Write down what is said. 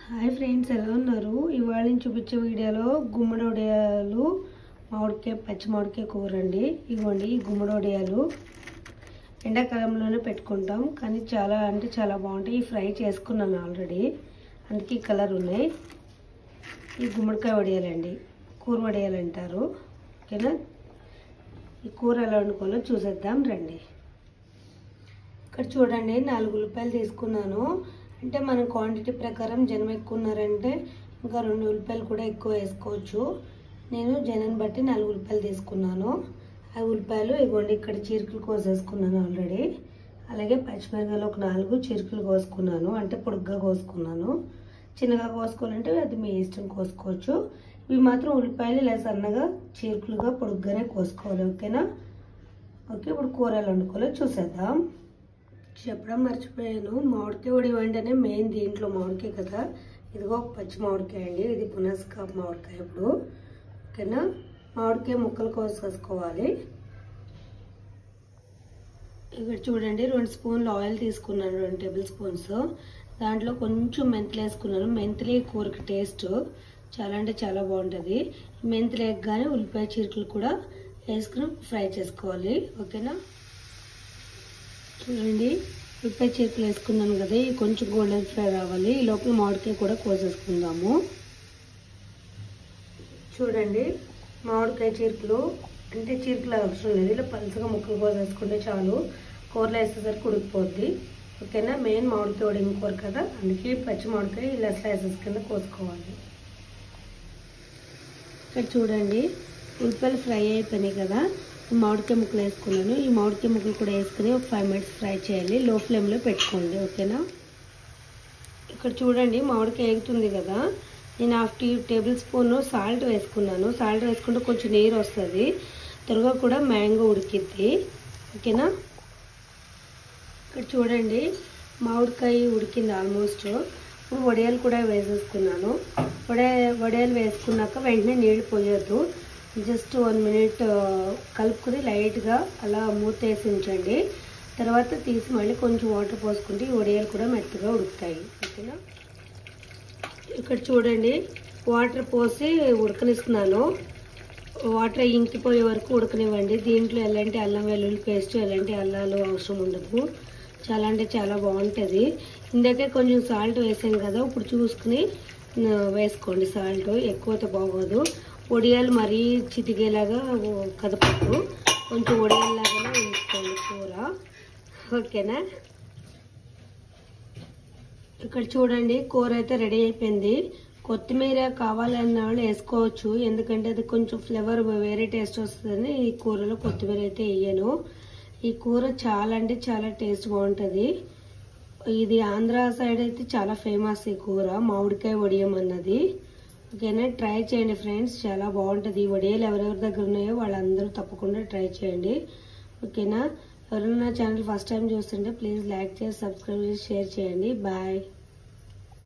hi friends ఎలా ఉన్నారు ఇవాళ నేను చూపించే వీడియోలో గుమ్మడి వడియాలు మామిడికాయ పచ్చి మామిడికాయ కూర అండి ఇవ్వండి ఈ గుమ్మడి వడియాలు ఎండాకాలంలోనే పెట్టుకుంటాం కానీ చాలా అంటే చాలా బాగుంటాయి ఈ ఫ్రై చేసుకున్నాను ఆల్రెడీ అందుకే ఈ కలర్ ఉన్నాయి ఈ గుమ్మడికాయ వడియాలండి కూర వడియాలు అంటారు ఓకేనా ఈ కూర ఎలా వండుకోవాలో చూసేద్దాం రండి ఇక్కడ చూడండి నాలుగు ఉల్లిపాయలు తీసుకున్నాను అంటే మన క్వాంటిటీ ప్రకారం జనం ఎక్కువ ఉన్నారంటే ఇంకా రెండు ఉల్లిపాయలు కూడా ఎక్కువ వేసుకోవచ్చు నేను జనాన్ని బట్టి నాలుగు ఉల్లిపాయలు తీసుకున్నాను ఆ ఉల్లిపాయలు ఇవ్వండి ఇక్కడ చీరకులు కోసేసుకున్నాను ఆల్రెడీ అలాగే పచ్చిమిరకాయలు ఒక నాలుగు చీరకులు కోసుకున్నాను అంటే పొడుగ్గా కోసుకున్నాను చిన్నగా కోసుకోవాలంటే అది మీ ఇష్టం కోసుకోవచ్చు ఇవి మాత్రం ఉల్లిపాయలు ఇలా సన్నగా చీరకులుగా పొడుగ్గానే కోసుకోవాలి ఓకేనా ఓకే ఇప్పుడు కూరలు వండుకోవాలో చూసేద్దాం చెప్పడం మర్చిపోయాను మామిడికాయ ఉడి వెంటనే మెయిన్ దీంట్లో మామిడికాయ కదా ఇదిగో ఒక పచ్చి మామిడికాయ అండి ఇది పునస్కాప్ మామిడికాయ ఇప్పుడు ఓకేనా మామిడికాయ ముక్కలు కోసేసుకోవాలి ఇక్కడ చూడండి రెండు స్పూన్లు ఆయిల్ తీసుకున్నాను రెండు టేబుల్ స్పూన్స్ దాంట్లో కొంచెం మెంతులు వేసుకున్నాను మెంతులు ఈ కూరకి టేస్ట్ చాలా అంటే చాలా బాగుంటుంది మెంతులు వేయగానే ఉల్లిపాయ చీరకులు కూడా వేసుకుని ఫ్రై చేసుకోవాలి ఓకేనా చూడండి ఉల్లిపాయ చీరకులు వేసుకున్నాను కదా ఇవి కొంచెం గోల్డెన్ ఫ్రై రావాలి ఈ లోపల మామిడికాయ కూడా కోసేసుకుందాము చూడండి మామిడికాయ చీరకులు అంటే చీరకులు అవసరం లేదు ఇలా పలుచగా ముక్కలు కోసేసుకుంటే చాలు కూరలో వేసేసరికి ఉడికిపోద్ది ఓకేనా మెయిన్ మామిడికాయ ఉడికిన కూర కదా అందుకే పచ్చి మామిడికాయ ఇలా స్లైసెస్ కింద కోసుకోవాలి ఇక్కడ చూడండి ఉల్లిపాయలు ఫ్రై అయిపోయినాయి కదా మామిడికాయ ముక్కలు వేసుకున్నాను ఈ మామిడికాయ ముక్కలు కూడా వేసుకుని ఒక ఫైవ్ మినిట్స్ ఫ్రై చేయాలి లో ఫ్లేమ్లో పెట్టుకోండి ఓకేనా ఇక్కడ చూడండి మామిడికాయ ఎగుతుంది కదా నేను half tea tablespoon salt వేసుకున్నాను సాల్ట్ వేసుకుంటే కొంచెం నీరు వస్తుంది త్వరగా కూడా మ్యాంగో ఉడికిద్ది ఓకేనా ఇక్కడ చూడండి మామిడికాయ ఉడికింది ఆల్మోస్ట్ ఇప్పుడు వడియాలు కూడా వేసేసుకున్నాను వడే వడియాలు వేసుకున్నాక వెంటనే నీళ్ళు పోయొద్దు జస్ట్ వన్ మినిట్ కలుపుకుని లైట్గా అలా మూత వేసి ఉంచండి తర్వాత తీసి మళ్ళీ కొంచెం వాటర్ పోసుకుంటే ఈ వడియాలు కూడా మెత్తగా ఉడుకుతాయి ఓకేనా ఇక్కడ చూడండి వాటర్ పోసి ఉడకనిస్తున్నాను వాటర్ ఇంకిపోయే వరకు ఉడకనివ్వండి దీంట్లో ఎలాంటి అల్లం వెల్లుల్లి పేస్ట్ ఎలాంటి అల్లాలు అవసరం ఉండదు చాలా అంటే చాలా బాగుంటుంది ఇందాకే కొంచెం సాల్ట్ వేసాను కదా ఇప్పుడు చూసుకుని వేసుకోండి సాల్ట్ ఎక్కువతో బాగోదు వడియాలు మరీ చితికేలాగా కదపద్దు కొంచెం వడియాల్లాగానే ఉంచుకోండి కూర ఓకేనా ఇక్కడ చూడండి కూర అయితే రెడీ అయిపోయింది కొత్తిమీర కావాలన్న వాళ్ళు వేసుకోవచ్చు ఎందుకంటే అది కొంచెం ఫ్లేవర్ వేరే టేస్ట్ వస్తుందని ఈ కూరలో కొత్తిమీర అయితే వేయను ఈ కూర చాలా అంటే చాలా టేస్ట్ బాగుంటుంది ఇది ఆంధ్ర సైడ్ అయితే చాలా ఫేమస్ ఈ కూర మామిడికాయ వడియం అన్నది ఓకేనా ట్రై చేయండి ఫ్రెండ్స్ చాలా బాగుంటుంది ఈ వడియాలు ఎవరెవరి దగ్గర ఉన్నాయో వాళ్ళందరూ తప్పకుండా ట్రై చేయండి ఓకేనా ఎవరైనా ఛానల్ ఫస్ట్ టైం చూస్తుంటే ప్లీజ్ లైక్ చేసి సబ్స్క్రైబ్ చేసి షేర్ చేయండి బాయ్